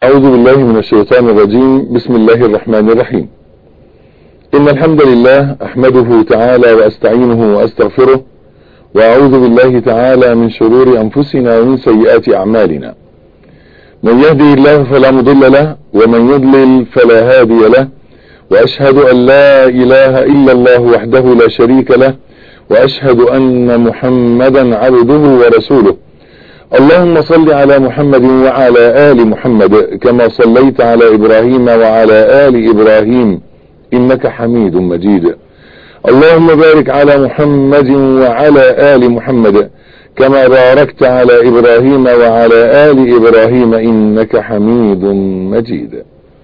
أعوذ بالله من الشيطان الرجيم بسم الله الرحمن الرحيم إن الحمد لله أحمده تعالى وأستعينه وأستغفره وأعوذ بالله تعالى من شرور أنفسنا ومن سيئات أعمالنا من يهدي الله فلا مضل له ومن يضلل فلا هادي له وأشهد أن لا إله إلا الله وحده لا شريك له وأشهد أن محمدا عبده ورسوله اللهم صل على محمد وعلى آل محمد كما صليت على إبراهيم وعلى آل إبراهيم إنك حميد مجيد اللهم بارك على محمد وعلى آل محمد كما باركت على إبراهيم وعلى آل إبراهيم إنك حميد مجيد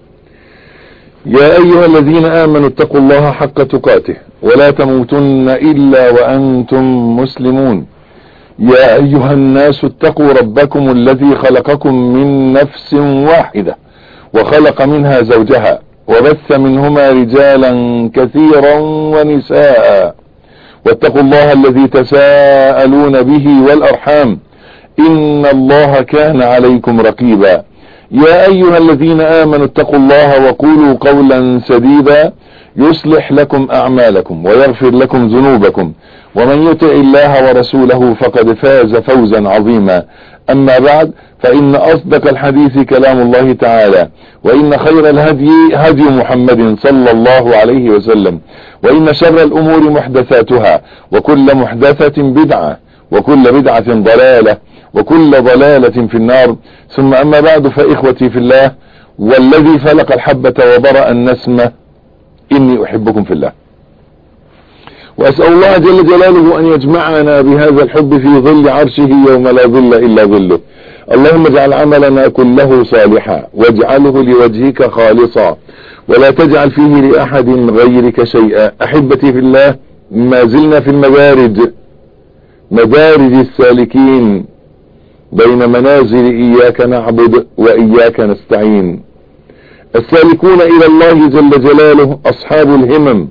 يا أيها الذين آمنوا اتقوا الله حق تقاته ولا تموتن إلا وأنتم مسلمون يا أيها الناس اتقوا ربكم الذي خلقكم من نفس واحدة وخلق منها زوجها وبث منهما رجالا كثيرا ونساء واتقوا الله الذي تساءلون به والأرحام إن الله كان عليكم رقيبا يا أيها الذين آمنوا اتقوا الله وقولوا قولا سديدا يصلح لكم أعمالكم ويغفر لكم ذنوبكم ومن يطع الله ورسوله فقد فاز فوزا عظيما أما بعد فإن أصدق الحديث كلام الله تعالى وإن خير الهدي هدي محمد صلى الله عليه وسلم وإن شر الأمور محدثاتها وكل محدثة بدعة وكل بدعة ضلالة وكل ضلالة في النار ثم أما بعد فإخوتي في الله والذي فلق الحبة وبرأ النسمة إني أحبكم في الله وأسأل الله جل جلاله أن يجمعنا بهذا الحب في ظل عرشه يوم لا ظل إلا ظله اللهم اجعل عملنا كله صالحا واجعله لوجهك خالصا ولا تجعل فيه لأحد غيرك شيئا أحبتي في الله ما زلنا في المدارج مدارج السالكين بين منازل إياك نعبد وإياك نستعين السالكون إلى الله جل جلاله أصحاب الهمم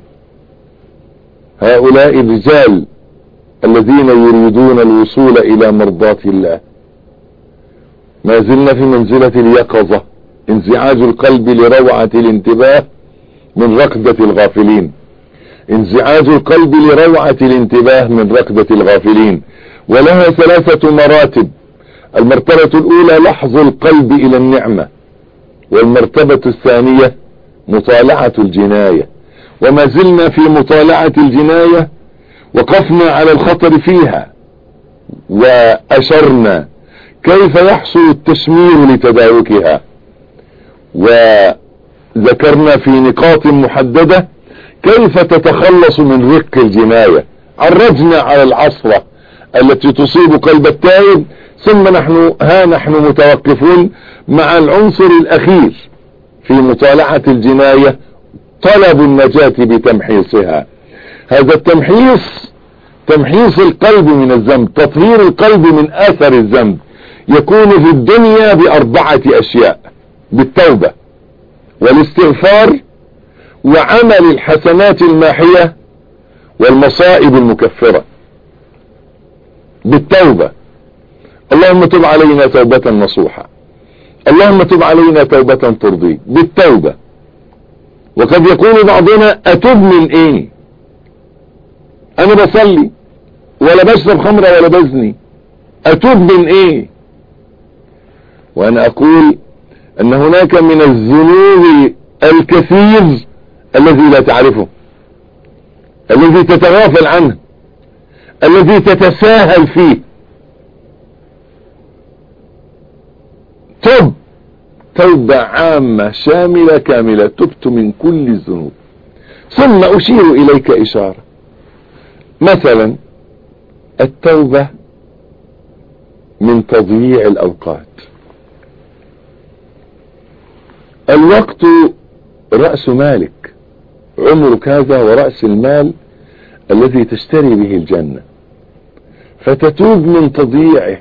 هؤلاء الرجال الذين يريدون الوصول إلى مرضات الله ما زلنا في منزلة اليقظة انزعاج القلب لروعة الانتباه من ركضة الغافلين انزعاج القلب لروعة الانتباه من ركضة الغافلين ولها ثلاثة مراتب المرتبة الأولى لحظ القلب إلى النعمة والمرتبة الثانية مطالعة الجناية وما زلنا في مطالعة الجناية وقفنا على الخطر فيها وأشرنا كيف يحصل التشمير لتداركها وذكرنا في نقاط محددة كيف تتخلص من رق الجناية عرجنا على العصرة التي تصيب قلب التائب ثم نحن ها نحن متوقفون مع العنصر الأخير في مطالعة الجناية طلب النجاة بتمحيصها هذا التمحيص تمحيص القلب من الذنب تطهير القلب من اثر الذنب يكون في الدنيا باربعة اشياء بالتوبة والاستغفار وعمل الحسنات الماحية والمصائب المكفرة بالتوبة اللهم تب علينا توبة نصوحة اللهم تب علينا توبة ترضيك بالتوبة وقد يقول بعضنا اتوب من ايه انا بصلي ولا بشرب خمرة ولا بزني اتوب من ايه وانا اقول ان هناك من الذنوب الكثير الذي لا تعرفه الذي تتغافل عنه الذي تتساهل فيه تب توبة عامة شاملة كاملة تبت من كل الذنوب ثم أشير إليك إشارة مثلا التوبة من تضييع الأوقات الوقت رأس مالك عمرك هذا ورأس المال الذي تشتري به الجنة فتتوب من تضييعه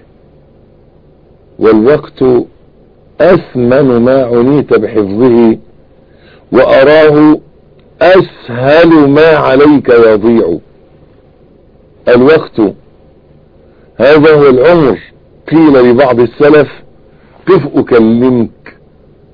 والوقت أثمن ما عنيت بحفظه وأراه أسهل ما عليك يضيع الوقت هذا هو العمر قيل لبعض السلف قف أكلمك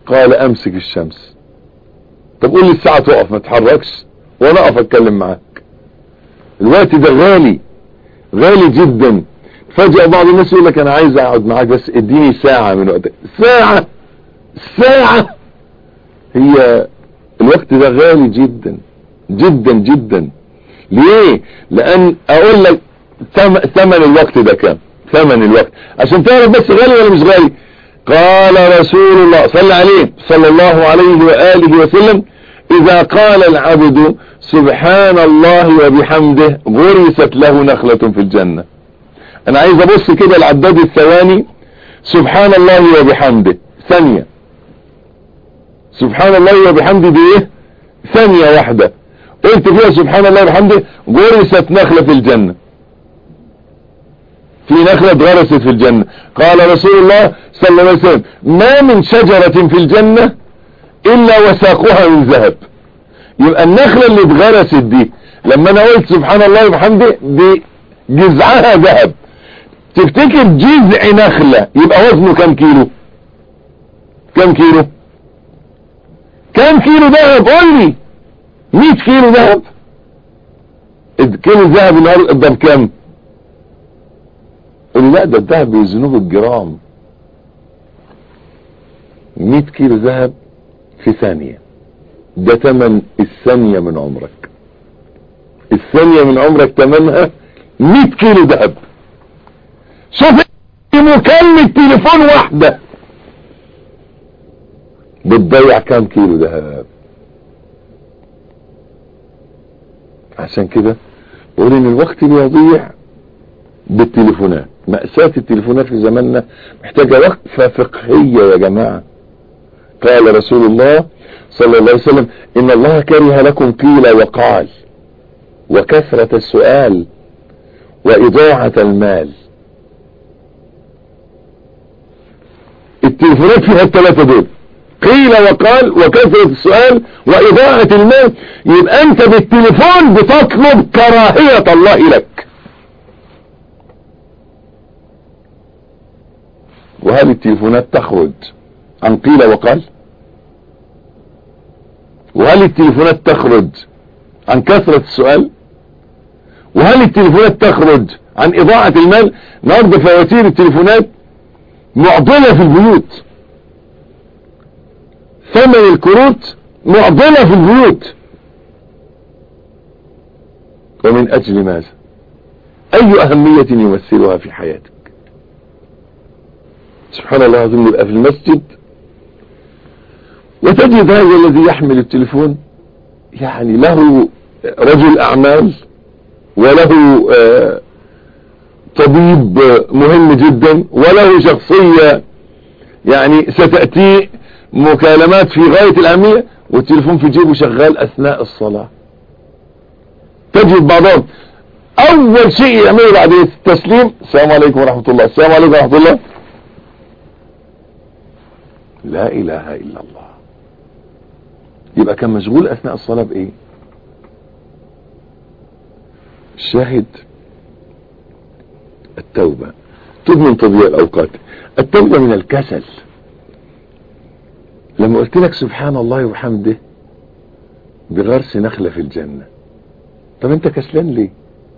قال امسك الشمس طب قول لي الساعة تقف ما تحركش وانا اقف اتكلم معاك الوقت ده غالي غالي جدا فجأة بعض الناس يقول لك انا عايز اقعد معاك بس اديني ساعة من وقتك ساعة ساعة هي الوقت ده غالي جدا جدا جدا ليه لان اقول لك ثمن الوقت ده كام ثمن الوقت عشان تعرف بس غالي ولا مش غالي قال رسول الله صلى عليه صلى الله عليه وآله وسلم إذا قال العبد سبحان الله وبحمده غرست له نخلة في الجنة أنا عايز أبص كده العداد الثواني سبحان الله وبحمده ثانية سبحان الله وبحمده دي ايه ثانية واحدة قلت فيها سبحان الله وبحمده غرست نخلة في الجنة في نخلة غرست في الجنة قال رسول الله صلى الله عليه وسلم ما من شجرة في الجنة إلا وساقها من ذهب يبقى النخلة اللي اتغرست دي لما انا قلت سبحان الله وبحمده دي جذعها ذهب تفتكر جذع نخلة يبقى وزنه كم كيلو كم كيلو كم كيلو ذهب قول لي 100 كيلو ذهب كيلو ذهب النهارده بكام قول لا ده الذهب بيوزنوه بالجرام 100 كيلو ذهب في ثانية ده تمن الثانية من عمرك الثانية من عمرك تمنها 100 كيلو ذهب شوف مكالمة تليفون واحدة بتضيع كام كيلو ذهب عشان كده بقول ان الوقت بيضيع بالتليفونات مأساة التليفونات في زماننا محتاجة وقفة فقهية يا جماعة قال رسول الله صلى الله عليه وسلم ان الله كره لكم قيل وقال وكثرة السؤال واضاعة المال التليفونات فيها الثلاثة دول قيل وقال وكثرة السؤال واضاعة المال يبقى انت بالتليفون بتطلب كراهية الله لك وهل التليفونات تخرج عن قيل وقال وهل التليفونات تخرج عن كثرة السؤال وهل التليفونات تخرج عن اضاعة المال النهارده فواتير التليفونات معضلة في البيوت ثمن الكروت معضلة في البيوت ومن اجل ماذا اي اهمية يمثلها في حياتك سبحان الله العظيم يبقى في المسجد وتجد هذا الذي يحمل التليفون يعني له رجل اعمال وله آه طبيب مهم جدا وله شخصية يعني ستأتي مكالمات في غاية الأهمية والتليفون في جيبه شغال أثناء الصلاة تجد بعضهم أول شيء يعمله بعد التسليم السلام عليكم ورحمة الله السلام عليكم ورحمة الله لا إله إلا الله يبقى كان مشغول أثناء الصلاة بإيه الشاهد التوبة توب من تضييع الأوقات التوبة من الكسل لما قلت لك سبحان الله وبحمده بغرس نخلة في الجنة طب انت كسلان ليه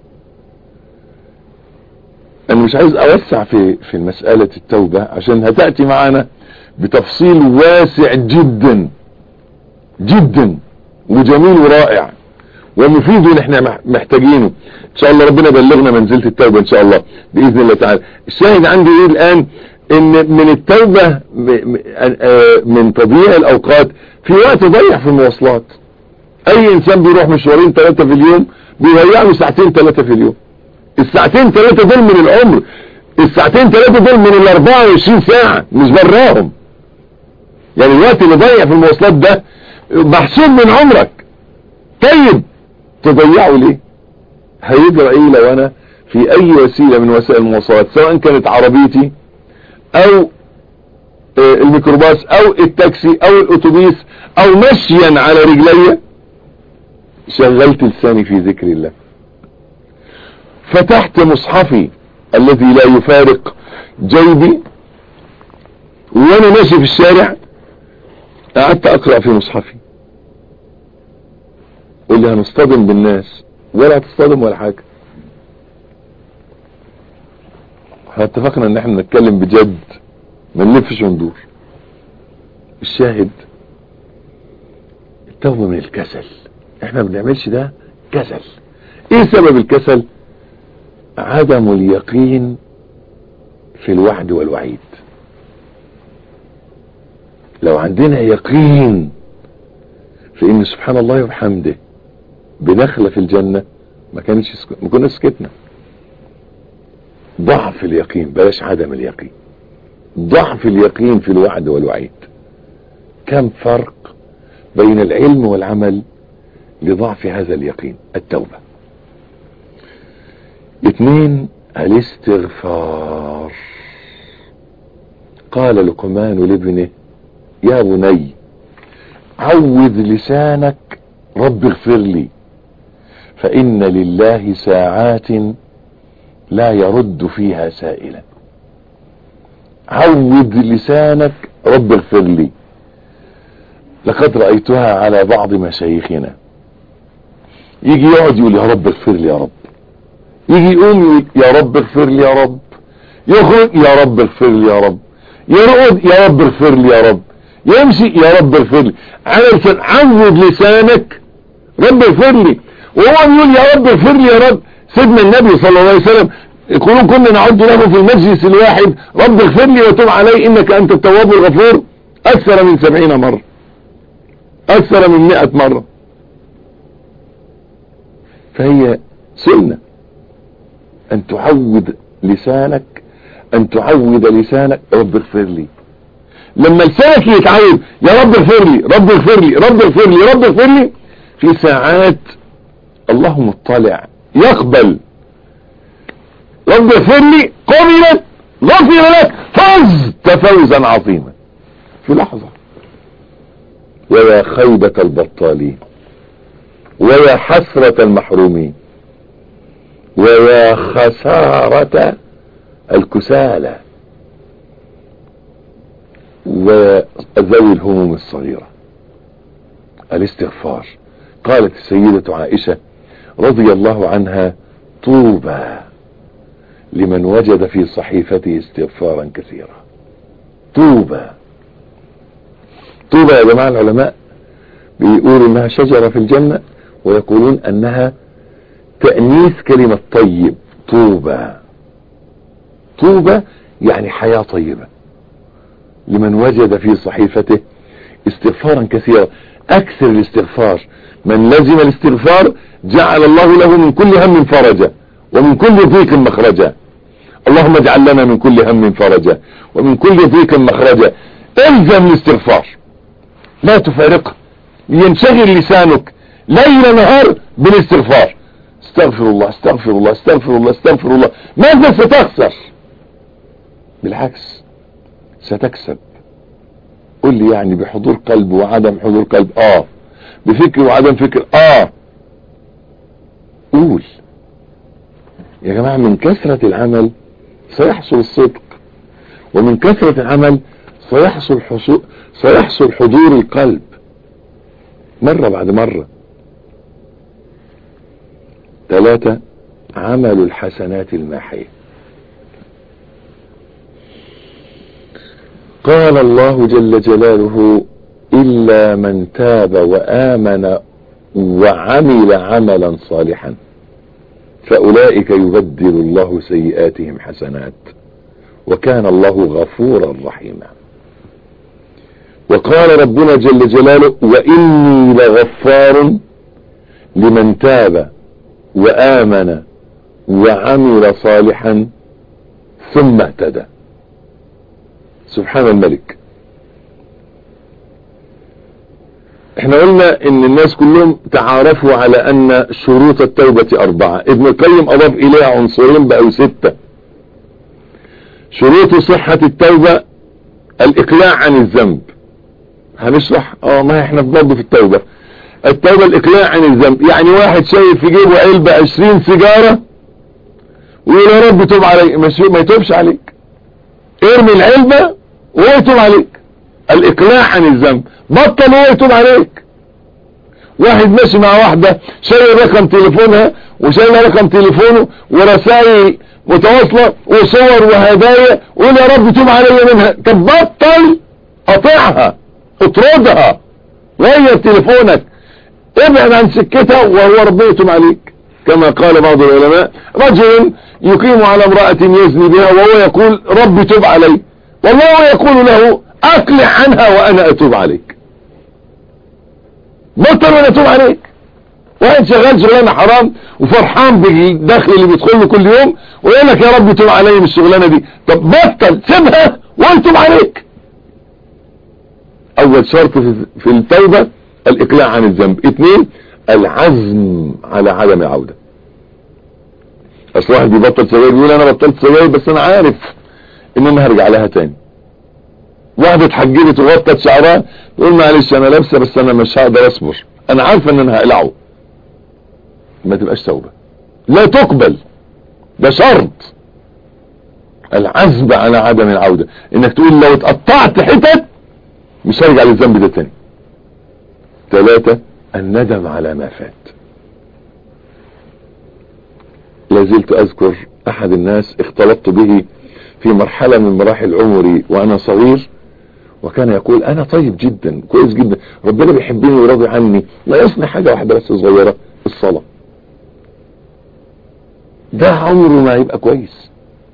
انا مش عايز اوسع في في مسألة التوبة عشان هتأتي معانا بتفصيل واسع جدا جدا وجميل ورائع ومفيد ونحن محتاجينه ان شاء الله ربنا يبلغنا منزلة التوبة ان شاء الله باذن الله تعالى الشاهد عندي ايه الان ان من التوبة من تضييع الاوقات في وقت ضيع في المواصلات اي انسان بيروح مشوارين ثلاثة في اليوم بيضيع له ساعتين ثلاثة في اليوم الساعتين ثلاثة دول من العمر الساعتين ثلاثة دول من ال 24 ساعة مش براهم يعني الوقت اللي ضيع في المواصلات ده محسوب من عمرك طيب تضيعه ليه هيجرى ايه لو انا في اي وسيلة من وسائل المواصلات سواء كانت عربيتي او الميكروباص او التاكسي او الاتوبيس او مشيا على رجلي شغلت لساني في ذكر الله فتحت مصحفي الذي لا يفارق جيبي وانا ماشي في الشارع قعدت اقرأ في مصحفي قول لي هنصطدم بالناس ولا هتصطدم ولا حاجة احنا اتفقنا ان احنا نتكلم بجد ما نلفش وندور الشاهد التوبة من الكسل احنا ما بنعملش ده كسل ايه سبب الكسل عدم اليقين في الوعد والوعيد لو عندنا يقين في ان سبحان الله وبحمده بنخلة في الجنة ما كانش ما كنا سكتنا ضعف اليقين بلاش عدم اليقين ضعف اليقين في الوعد والوعيد كم فرق بين العلم والعمل لضعف هذا اليقين التوبة اثنين الاستغفار قال لقمان لابنه يا بني عود لسانك رب اغفر لي فإن لله ساعات لا يرد فيها سائلا عود لسانك رب اغفر لي لقد رأيتها على بعض مشايخنا يجي يقعد يقول يا رب اغفر لي يا رب يجي يقوم يقول يا رب اغفر لي يا رب يخرج يا رب اغفر لي يا رب يرقد يا رب اغفر لي يا رب يمشي يا رب اغفر لي على لسان عود لسانك رب اغفر لي وهو بيقول يا رب اغفر لي يا رب سيدنا النبي صلى الله عليه وسلم يقولون كنا نعد له في المجلس الواحد رب اغفر لي وتب علي انك انت التواب الغفور اكثر من سبعين مرة اكثر من مئة مرة فهي سنة ان تعود لسانك ان تعود لسانك رب اغفر لي لما لسانك يتعود يا رب اغفر لي رب اغفر لي رب اغفر لي رب اغفر لي في ساعات الله مطلع يقبل رب اغفر لي قبلت غفر لك فزت فوزا عظيما في لحظة ويا خيبة البطالين ويا حسرة المحرومين ويا خسارة الكسالى وذوي الهموم الصغيرة الاستغفار قالت السيدة عائشة رضي الله عنها طوبى لمن وجد في صحيفته استغفارا كثيرا طوبى طوبى يا جماعة العلماء بيقولوا انها شجرة في الجنة ويقولون انها تأنيث كلمة طيب طوبى طوبى يعني حياة طيبة لمن وجد في صحيفته استغفارا كثيرا اكثر الاستغفار من لزم الاستغفار جعل الله له من كل هم فرجا ومن كل ضيق مخرجا اللهم اجعل لنا من كل هم فرجا ومن كل ضيق مخرجا الزم الاستغفار لا تفارقه ينشغل لسانك ليل نهار بالاستغفار استغفر الله استغفر الله استغفر الله استغفر الله ماذا ستخسر بالعكس ستكسب قل لي يعني بحضور قلب وعدم حضور قلب اه بفكر وعدم فكر اه قول يا جماعة من كثرة العمل سيحصل الصدق ومن كثرة العمل سيحصل حصول سيحصل حضور القلب مرة بعد مرة ثلاثة عمل الحسنات الماحية قال الله جل جلاله إلا من تاب وآمن وعمل عملا صالحا فأولئك يبدل الله سيئاتهم حسنات وكان الله غفورا رحيما وقال ربنا جل جلاله وإني لغفار لمن تاب وآمن وعمل صالحا ثم اهتدى سبحان الملك احنا قلنا ان الناس كلهم تعارفوا على ان شروط التوبة اربعة ابن القيم اضاف اليها عنصرين بقوا ستة شروط صحة التوبة الاقلاع عن الذنب هنشرح اه ما احنا برضه في التوبة التوبة الاقلاع عن الذنب يعني واحد شايف في جيبه علبة عشرين سيجارة ويقول يا رب توب علي ما يتوبش عليك ارمي العلبة ويتوب عليك الاقلاع عن الذنب بطل هو يتوب عليك واحد ماشي مع واحدة شايل رقم تليفونها وشايل رقم تليفونه ورسائل متواصلة وصور وهدايا وقول يا رب توب علي منها طب بطل قطعها اطردها غير تليفونك ابعد عن سكتها وهو ربنا يتوب عليك كما قال بعض العلماء رجل يقيم على امرأة يزني بها وهو يقول رب توب علي والله يقول له اقلع عنها وانا اتوب عليك بطل وانا اتوب عليك واحد شغال شغلانه حرام وفرحان بالدخل اللي بيدخل له كل يوم ويقول لك يا رب توب علي من الشغلانه دي طب بطل سيبها ويتوب عليك اول شرط في التوبه الاقلاع عن الذنب اثنين العزم على عدم العوده اصل واحد بيبطل سجاير يقول انا بطلت سجاير بس انا عارف ان انا هرجع لها تاني واحدة اتحجبت وغطت شعرها تقول معلش انا لابسه بس انا مش هقدر اصبر انا عارفه ان انا هقلعه ما تبقاش توبة لا تقبل ده شرط العزم على عدم العودة انك تقول لو اتقطعت حتت مش هرجع للذنب ده تاني ثلاثة الندم على ما فات لازلت اذكر احد الناس اختلطت به في مرحلة من مراحل عمري وانا صغير وكان يقول انا طيب جدا كويس جدا ربنا بيحبني وراضي عني لا يصنع حاجة واحدة بس صغيرة الصلاة ده عمره ما يبقى كويس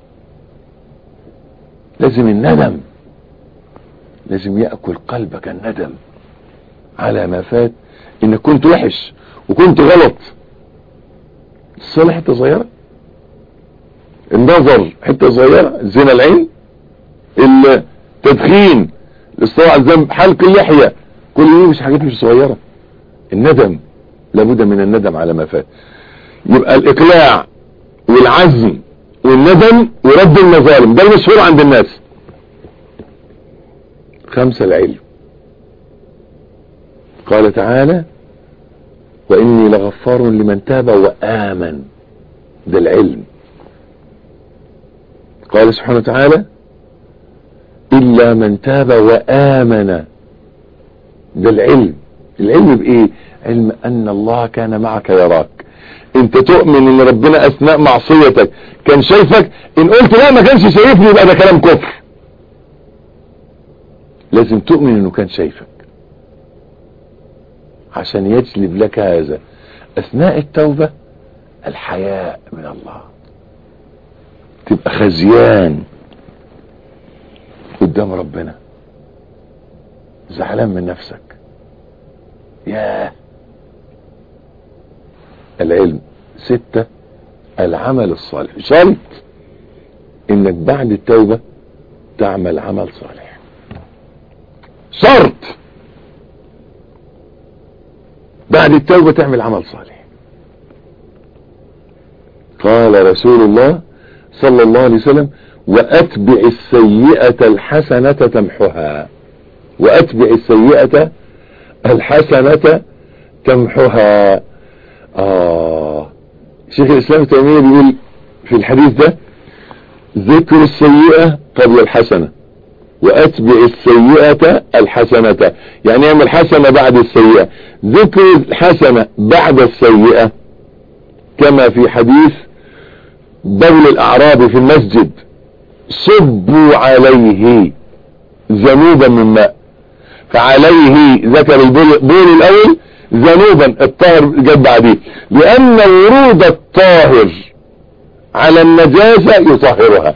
لازم الندم لازم يأكل قلبك الندم على ما فات انك كنت وحش وكنت غلط الصلاة حتة صغيرة النظر حتة صغيرة زنا العين التدخين الاستواء على الذنب حلق اللحية كل دي مش حاجات مش صغيرة الندم لابد من الندم على ما فات يبقى الاقلاع والعزم والندم ورد المظالم ده المشهور عند الناس خمسة العلم قال تعالى وإني لغفار لمن تاب وآمن ده العلم قال سبحانه وتعالى إلا من تاب وآمن ده العلم العلم بإيه علم أن الله كان معك يراك انت تؤمن ان ربنا اثناء معصيتك كان شايفك ان قلت لا ما كانش شايفني يبقى ده كلام كفر لازم تؤمن انه كان شايفك عشان يجلب لك هذا اثناء التوبة الحياء من الله تبقى خزيان قدام ربنا زعلان من نفسك ياه العلم ستة العمل الصالح شرط انك بعد التوبة تعمل عمل صالح شرط بعد التوبة تعمل عمل صالح قال رسول الله صلى الله عليه وسلم واتبع السيئة الحسنة تمحها واتبع السيئة الحسنة تمحها آه شيخ الإسلام التيمية بيقول في الحديث ده ذكر السيئة قبل الحسنة وأتبع السيئة الحسنة يعني اعمل حسنة بعد السيئة ذكر الحسنة بعد السيئة كما في حديث بول الأعراب في المسجد صبوا عليه ذنوبا من ماء فعليه ذكر البول الأول ذنوبا الطاهر جد بعديه لأن ورود الطاهر على النجاسة يطهرها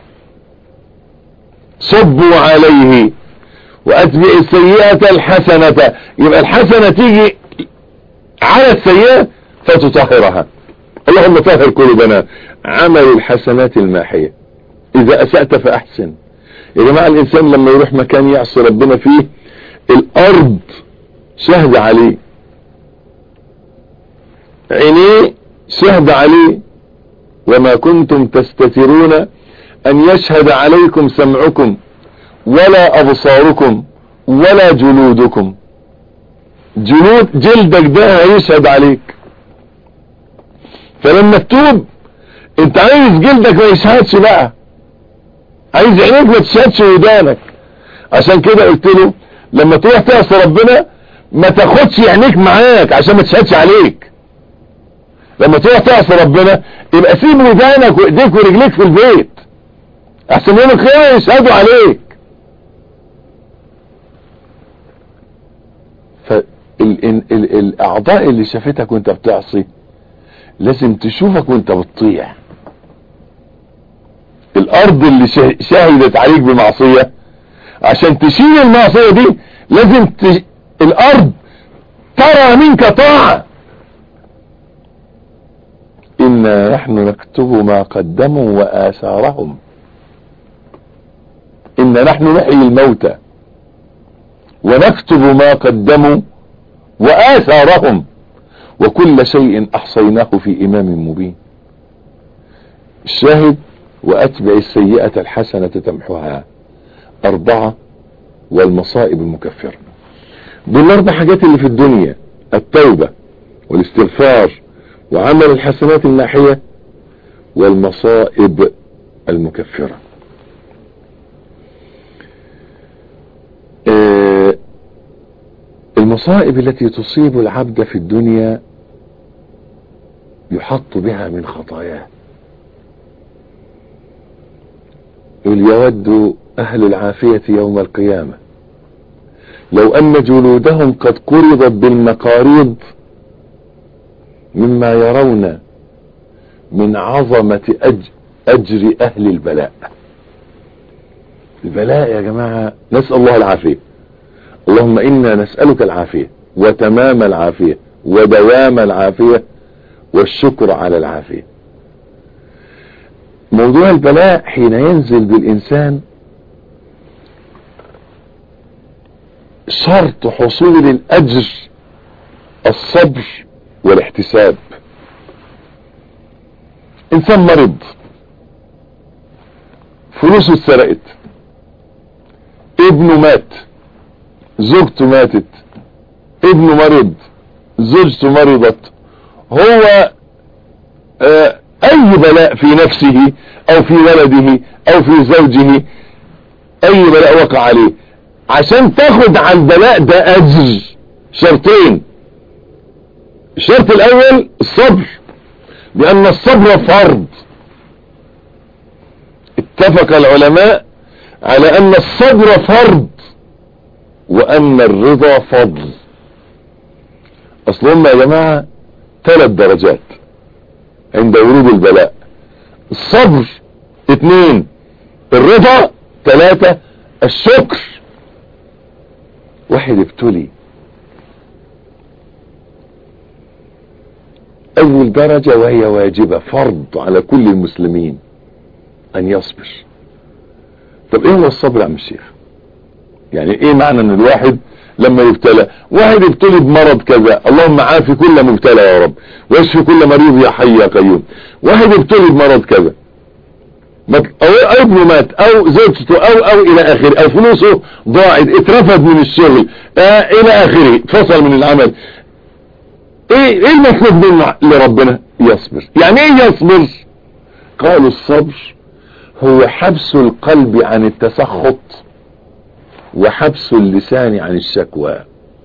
صبوا عليه وأتبع السيئة الحسنة يبقى الحسنة تيجي على السيئة فتطهرها اللهم طهر قلوبنا عمل الحسنات الماحية إذا أسأت فأحسن يا جماعة الإنسان لما يروح مكان يعصي ربنا فيه الأرض شهد عليه عينيه شهد عليه وما كنتم تستترون ان يشهد عليكم سمعكم ولا ابصاركم ولا جلودكم جلود جلدك ده هيشهد عليك فلما تتوب انت عايز جلدك ما يشهدش بقى عايز عينيك ما تشهدش ودانك عشان كده قلت له لما تروح تعصي ربنا ما تاخدش عينيك معاك عشان ما تشهدش عليك لما تروح تعصي ربنا يبقى سيب ودانك وايديك ورجليك في البيت احسن يوم القيامه يشهدوا عليك فالاعضاء اللي شافتك وانت بتعصي لازم تشوفك وانت بتطيع الارض اللي شهدت عليك بمعصية عشان تشيل المعصية دي لازم تش... الارض ترى منك طاعة إنا نحن نكتب ما قدموا وآثارهم إنا نحن نحيي الموتى ونكتب ما قدموا وآثارهم وكل شيء أحصيناه في إمام مبين الشاهد وأتبع السيئة الحسنة تمحها أربعة والمصائب المكفرة دول الأربع حاجات اللي في الدنيا التوبة والاستغفار وعمل الحسنات الناحية والمصائب المكفرة آه المصائب التي تصيب العبد في الدنيا يحط بها من خطاياه قل يود أهل العافية يوم القيامة لو أن جلودهم قد قرضت بالمقاريض مما يرون من عظمة أجر أهل البلاء البلاء يا جماعة نسأل الله العافية اللهم إنا نسألك العافية وتمام العافية ودوام العافية والشكر على العافية موضوع البلاء حين ينزل بالإنسان شرط حصول الأجر الصبر والاحتساب إنسان مرض فلوسه اتسرقت ابنه مات زوجته ماتت ابنه مرض زوجته مرضت هو آه اي بلاء في نفسه او في ولده او في زوجه اي بلاء وقع عليه عشان تاخد على البلاء ده اجر شرطين الشرط الاول الصبر لان الصبر فرض اتفق العلماء على ان الصبر فرض وان الرضا فضل اصلهم يا جماعة ثلاث درجات عند ورود البلاء الصبر اثنين الرضا ثلاثة الشكر واحد ابتلي اول درجة وهي واجبة فرض على كل المسلمين ان يصبر طب ايه هو الصبر يا عم الشيخ يعني ايه معنى ان الواحد لما يبتلى واحد ابتلي بمرض كذا اللهم عافي كل مبتلى يا رب واشفي كل مريض يا حي يا قيوم واحد ابتلي بمرض كذا او ابنه مات او زوجته او او الى اخره او فلوسه ضاعت اترفد من الشغل آه الى اخره فصل من العمل ايه ايه المطلوب منه لربنا يصبر يعني ايه يصبر قالوا الصبر هو حبس القلب عن التسخط وحبس اللسان عن الشكوى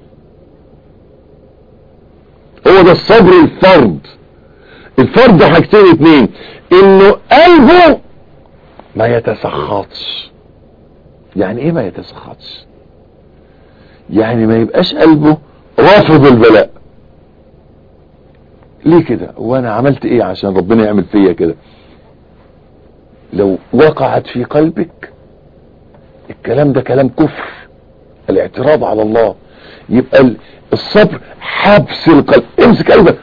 هو ده الصبر الفرد الفرد حاجتين اتنين انه قلبه ما يتسخطش يعني ايه ما يتسخطش يعني ما يبقاش قلبه رافض البلاء ليه كده وانا عملت ايه عشان ربنا يعمل فيا كده لو وقعت في قلبك الكلام ده كلام كفر الاعتراض على الله يبقى الصبر حبس القلب امسك قلبك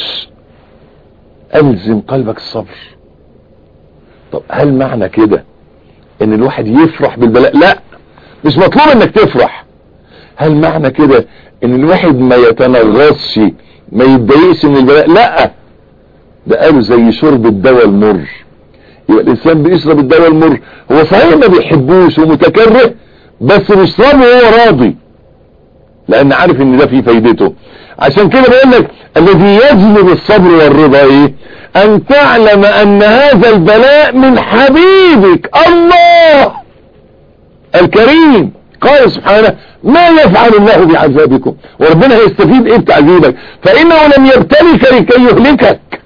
الزم قلبك الصبر طب هل معنى كده ان الواحد يفرح بالبلاء لا مش مطلوب انك تفرح هل معنى كده ان الواحد ما يتنغصش ما يتضايقش من البلاء لا ده قالوا زي شرب الدواء المر يبقى الانسان بيشرب الدواء المر هو صحيح ما بيحبوش ومتكره بس بيشربه وهو راضي لان عارف ان ده فيه فايدته عشان كده بقول لك الذي يجلب الصبر والرضا ايه ان تعلم ان هذا البلاء من حبيبك الله الكريم قال سبحانه ما يفعل الله بعذابكم وربنا هيستفيد ايه بتعذيبك فانه لم يبتلك لكي يهلكك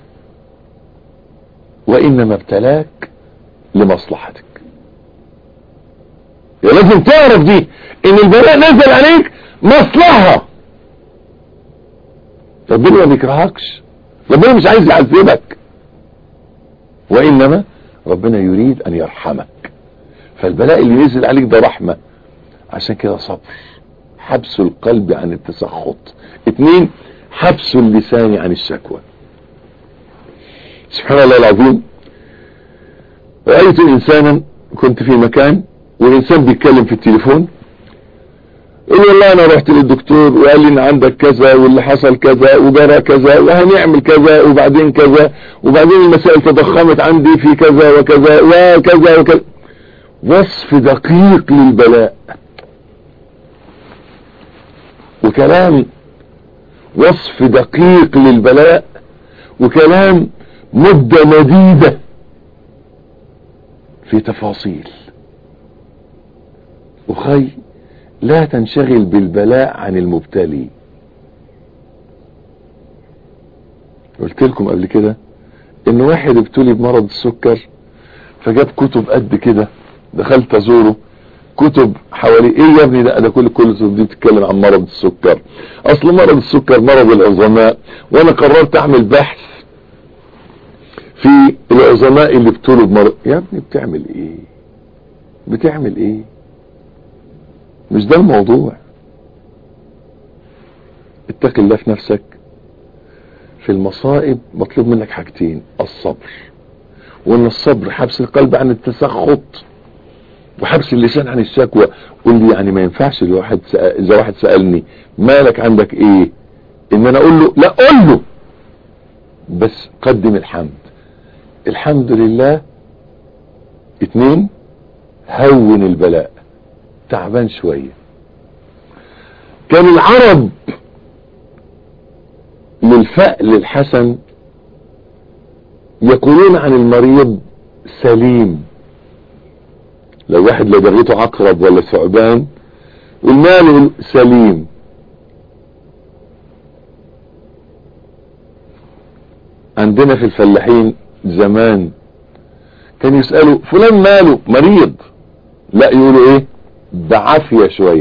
وانما ابتلاك لمصلحتك لازم تعرف دي ان البلاء نزل عليك مصلحة ربنا ما بيكرهكش ربنا مش عايز يعذبك وانما ربنا يريد ان يرحمك فالبلاء اللي نزل عليك ده رحمة عشان كده صبر حبس القلب عن التسخط اتنين حبس اللسان عن الشكوى سبحان الله العظيم رأيت انسانا كنت في مكان والانسان بيتكلم في التليفون يقول والله انا رحت للدكتور وقال لي ان عندك كذا واللي حصل كذا وجرى كذا وهنعمل كذا وبعدين كذا وبعدين المسائل تضخمت عندي في كذا وكذا وكذا وكذا وصف دقيق للبلاء وكلام وصف دقيق للبلاء وكلام مدة مديدة في تفاصيل أخي لا تنشغل بالبلاء عن المبتلي قلت لكم قبل كده ان واحد ابتلي بمرض السكر فجاب كتب قد كده دخلت ازوره كتب حوالي ايه يا ابني ده ده كل كل دي بتتكلم عن مرض السكر اصل مرض السكر مرض العظماء وانا قررت اعمل بحث في العظماء اللي ابتلوا بمرض يا ابني بتعمل ايه بتعمل ايه مش ده الموضوع اتق الله في نفسك في المصائب مطلوب منك حاجتين الصبر وان الصبر حبس القلب عن التسخط وحبس اللسان عن الشكوى قول لي يعني ما ينفعش الواحد سأل اذا واحد سألني مالك عندك ايه ان انا اقول له لا قول له بس قدم الحمد الحمد لله اتنين هون البلاء تعبان شوية كان العرب للفأل الحسن يقولون عن المريض سليم لو واحد لدغته عقرب ولا ثعبان والمال سليم عندنا في الفلاحين زمان كان يسألوا فلان ماله مريض لا يقولوا ايه بعافية شوية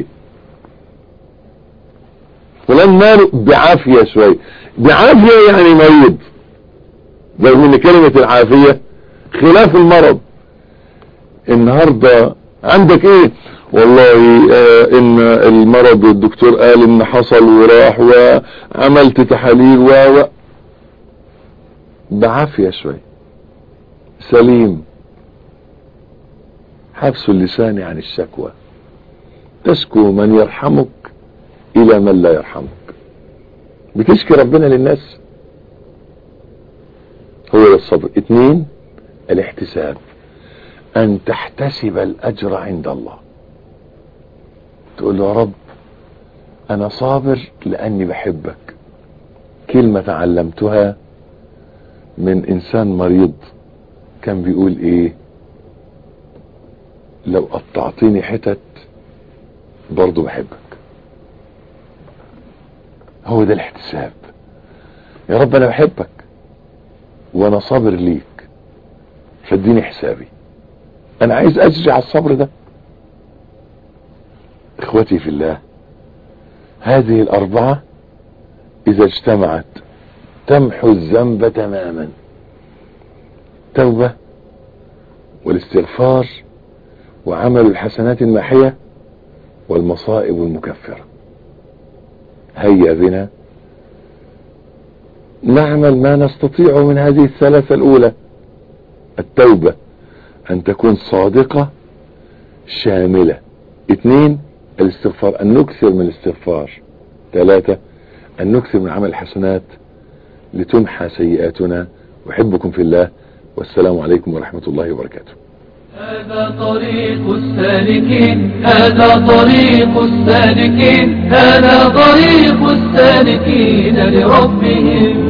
فلان ماله بعافية شوية بعافية يعني مريض رغم ان كلمة العافية خلاف المرض النهاردة عندك ايه والله آه ان المرض الدكتور قال ان حصل وراح وعملت تحاليل و بعافية شوية سليم حبس اللسان عن الشكوى تشكو من يرحمك الى من لا يرحمك بتشكي ربنا للناس هو ده الصبر اتنين الاحتساب ان تحتسب الاجر عند الله تقول له يا رب انا صابر لاني بحبك كلمة تعلمتها من انسان مريض كان بيقول ايه لو قطعتني حتت برضو بحبك هو ده الاحتساب يا رب انا بحبك وانا صابر ليك فاديني حسابي انا عايز اجري على الصبر ده اخوتي في الله هذه الاربعة اذا اجتمعت تمحو الذنب تماما توبة والاستغفار وعمل الحسنات الماحية والمصائب المكفرة هيا بنا نعمل ما نستطيع من هذه الثلاثة الأولى التوبة أن تكون صادقة شاملة اثنين الاستغفار أن نكثر من الاستغفار ثلاثة أن نكثر من عمل الحسنات لتمحى سيئاتنا أحبكم في الله والسلام عليكم ورحمة الله وبركاته هذا طريق السالكين هذا طريق السالكين هذا طريق السالكين لربهم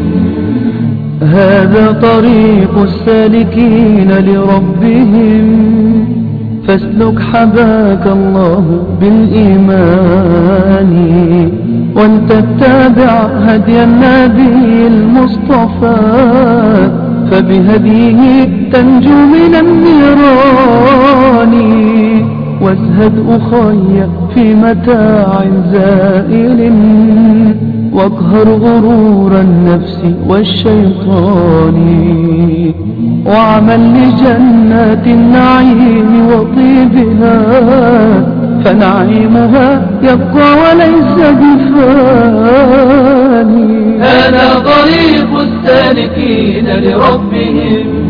هذا طريق السالكين لربهم فاسلك حباك الله بالإيمان ولتتبع هدي النبي المصطفى فبهديه تنجو من النيران وازهد أخي في متاع زائل واقهر غرور النفس والشيطان وعمل لجنات النعيم وطيبها فنعيمها يبقى وليس بفاني هذا طريق السالكين لربهم